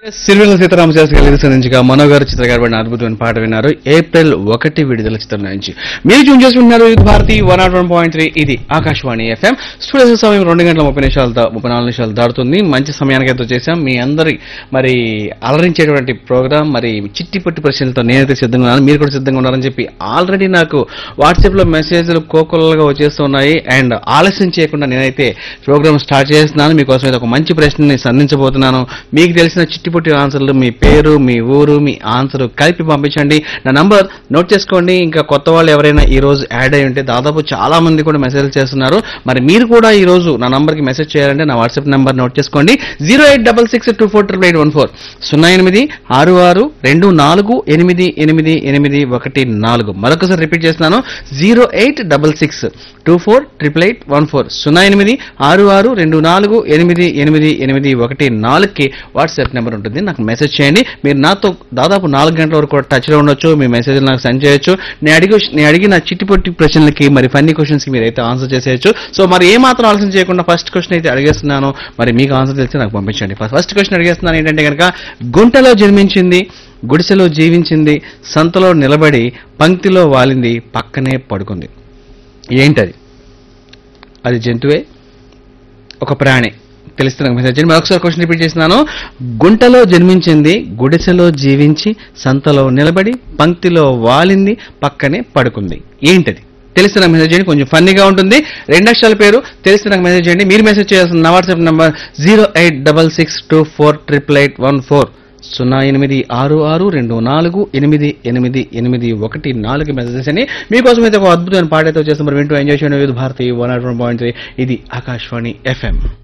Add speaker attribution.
Speaker 1: సిరివెల్ల సీతారామశాస్త్రి గారి సంధించగా మనో గారు చిత్ర గారు పడిన అద్భుతమైన పాట విన్నారు ఏప్రిల్ ఒకటి విడుదల చిత్రం నుంచి మీరు చూన్ చేసుకుంటున్నారు ఇది Bharati one naught one point three ఇది ఆకాశవాణి ఎఫ్ఎం స్టూడియో సమయం రెండు గంటల ముప్పై నిమిషాలు దా- ముప్పై నాలుగు నిమిషాలు దాటుతుంది మంచి సమయానికి అయితే వచ్చేసాం మీ అందరి మరి అలరించేటువంటి ప్రోగ్రామ్ మరి చిట్టి పొట్టి ప్రశ్నలతో నేనైతే సిద్ధంగా ఉన్నాను మీరు కూడా సిద్ధంగా ఉన్నారని చెప్పి ఆల్రెడీ నాకు వాట్సాప్ లో మెసేజ్లు కోకొల్లగా వచ్చేస్తున్నాయి అండ్ ఆలస్యం చేయకుండా నేనైతే ప్రోగ్రామ్ స్టార్ట్ చేస్తున్నాను మీకోసం అయితే ఒక మంచి ప్రశ్నని సంధించబోతున్నాను మీకు తెలిసిన చిట్టిపుట్టి ఆన్సర్లు మీ పేరు మీ ఊరు మీ ఆన్సర్ కలిపి పంపించండి నా నంబర్ నోట్ చేసుకోండి ఇంకా కొత్త వాళ్ళు ఎవరైనా ఈ రోజు యాడ్ అయి ఉంటే దాదాపు చాలా మంది కూడా మెసేజ్ చేస్తున్నారు మరి మీరు కూడా ఈ రోజు నా నంబర్ కి మెసేజ్ చేయాలంటే నా వాట్సాప్ నెంబర్ నోట్ చేసుకోండి zero eight double six two four triple eight one four సున్నా ఎనిమిది ఆరు ఆరు రెండు నాలుగు ఎనిమిది ఎనిమిది ఎనిమిది ఒకటి నాలుగు మరొకసారి రిపీట్ చేస్తున్నాను zero eight double six two four triple eight one four సున్నా ఎనిమిది ఆరు ఆరు రెండు నాలుగు ఎనిమిది ఎనిమిది ఎనిమిది ఒకటి నాలుగుకి వాట్సాప్ నెంబర్ ఉంటుంది నాకు మెసేజ్ చేయండి మీరు నాతో దాదాపు నాలుగు గంటల వరకు కూడా టచ్లో ఉండొచ్చు మీ మెసేజ్ నాకు సెండ్ చేయొచ్చు నేను అడిగి నేను అడిగిన చిట్టి పొట్టి ప్రశ్నలకి మరి ఫన్నీ క్వశ్చన్స్కి మీరు అయితే ఆన్సర్ చేసేయచ్చు సో మరి ఏ మాత్రం ఆలోచన చేయకుండా ఫస్ట్ క్వశ్చన్ అయితే అడిగేస్తున్నాను మరి మీకు ఆన్సర్ తెలిసి నాకు పంపించండి ఫస్ట్ క్వశ్చన్ అడిగేస్తున్నాను ఏంటంటే కనుక గుంటలో జన్మించింది గుడిసెలో జీవించింది సంతలో నిలబడి పంక్తిలో వాలింది పక్కనే పడుకుంది ఏంటది అది జంతువే ఒక ప్రాణి తెలిస్తే నాకు మెసేజ్ చేయండి మరొకసారి క్వశ్చన్ రిపీట్ చేస్తున్నాను గుంటలో జన్మించింది గుడిసెలో జీవించి సంతలో నిలబడి పంక్తిలో వాలింది పక్కనే పడుకుంది ఏంటది తెలిస్తే నాకు మెసేజ్ చేయండి కొంచెం ఫన్నీగా ఉంటుంది రెండు అక్షరాల పేరు తెలిస్తే నాకు మెసేజ్ చేయండి మీరు మెసేజ్ చేయాల్సిన నా WhatsApp number zero eight double six two four triple eight one four సున్నా ఎనిమిది ఆరు ఆరు రెండు నాలుగు ఎనిమిది ఎనిమిది ఎనిమిది ఒకటి నాలుగు మెసేజెస్ అని మీకోసం అయితే ఒక అద్భుతమైన పాట అయితే వచ్చేసి మరి వింటూ ఎంజాయ్ చేయండి Vividh Bharati one naught one point three ఇది ఆకాశవాణి ఎఫ్ఎం